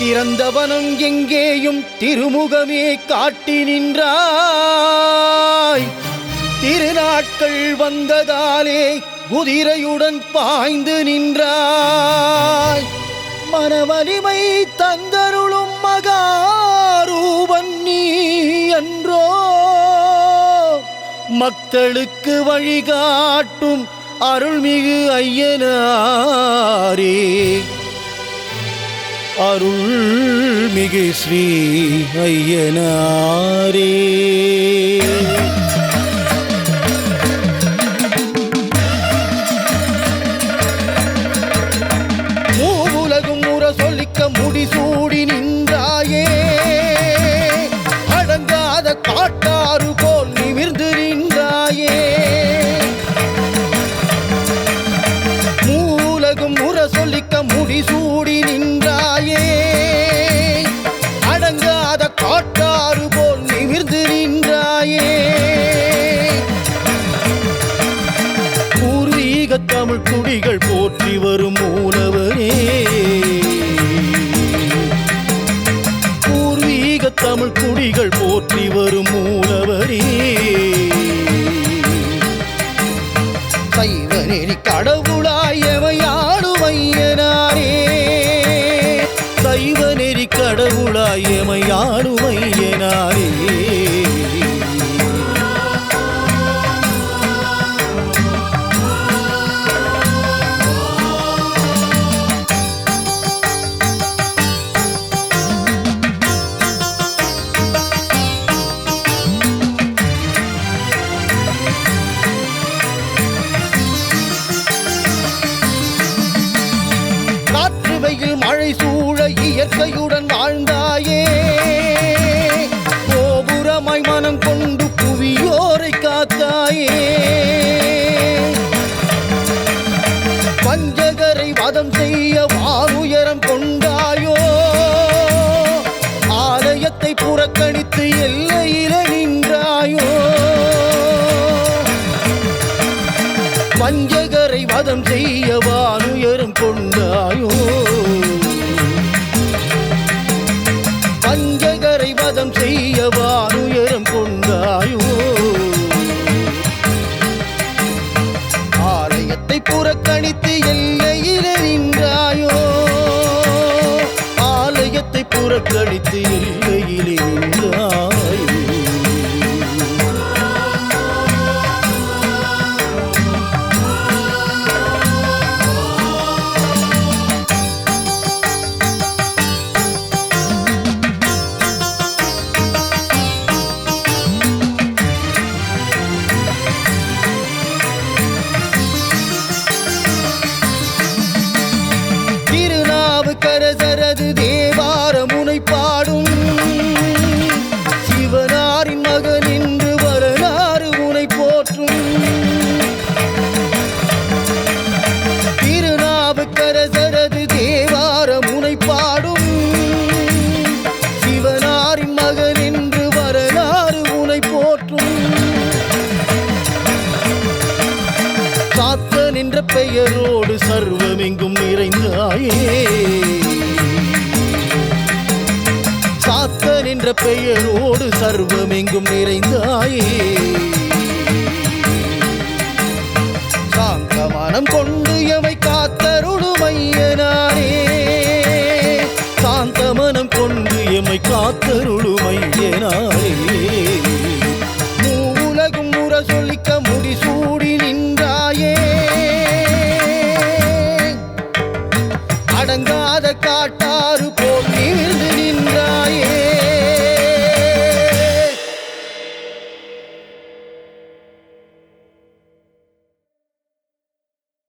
திறந்தவனம் எங்கேயும் திருமுகமே காட்டி நின்றாய் திருநாட்கள் வந்ததாலே குதிரையுடன் பாய்ந்து நின்றாய் மனவலிமை தந்தருளும் மகாரூபன் நீ என்றோ மக்களுக்கு வழிகாட்டும் அருள்மிகு ஐயனாரே அருள்மிகு ஸ்ரீ ஐயனாரே மூவுலகும் முற சொல்லிக்க முடிசூடி நின்றாயே அடங்காத காட்டாறு போல் நிமிர்ந்து நின்றாயே மூலகும் முற சொல்லிக்க முடிசூடி நின்றாயே அடங்காத காட்டாறு போல் நிமிர்ந்து நின்றாயே பூர்வீக தமிழ் குடிகள் போற்றி வரும் மூலவரே பூர்வீக தமிழ் குடிகள் போற்றி வரும் மூலவரே சைவநெறி கடவுளாய் எமையாடும் ஐயனாரே சைவநெறி கடவுளாய் எமையாடும் ஐயனாரே காற்று வெயில் மழை சூழ இயற்கையுடன் வாழ்ந்தாயே கோபுரமாய் மனம் கொண்டு புவியோரை காத்தாயே பஞ்சகரை வதம் செய்ய வானுயரம் கொண்டாயோ ஆலயத்தை புறக்கணித்து எல்லையில நின்றாயோ பஞ்சகரை வதம் செய்ய வானுயரம் கொண்டாயோ பஞ்சகரை வதம் செய்ய வானுயரம் கொண்டாயோ ஆலயத்தை புறக்கணித்து எல்லையில நின்றாயோ ஆலயத்தை புறக்கணித்து எல்லையிலே நின்றாயோ திருநாவுக்கரசரது தேவார முனை பாடும் சிவனாரின் மகன் என்று வரலாறு முனை போற்றும் திருநாவுக்கரசரது தேவார முனை பாடும் சிவனாரின் மகன் என்று வரலாறு முனை போற்றும் சாத்தன் என்ற பெயரோடு சர்வமெங்கும் நிறைந்தாயே சாத்தன் என்ற பெயரோடு சர்வமெங்கும் நிறைந்தாயே சாந்த மனம் கொண்டு எமை காத்தருளுமையனாரே சாந்த மனம் கொண்டு எமை காத்தருளுமையனாரே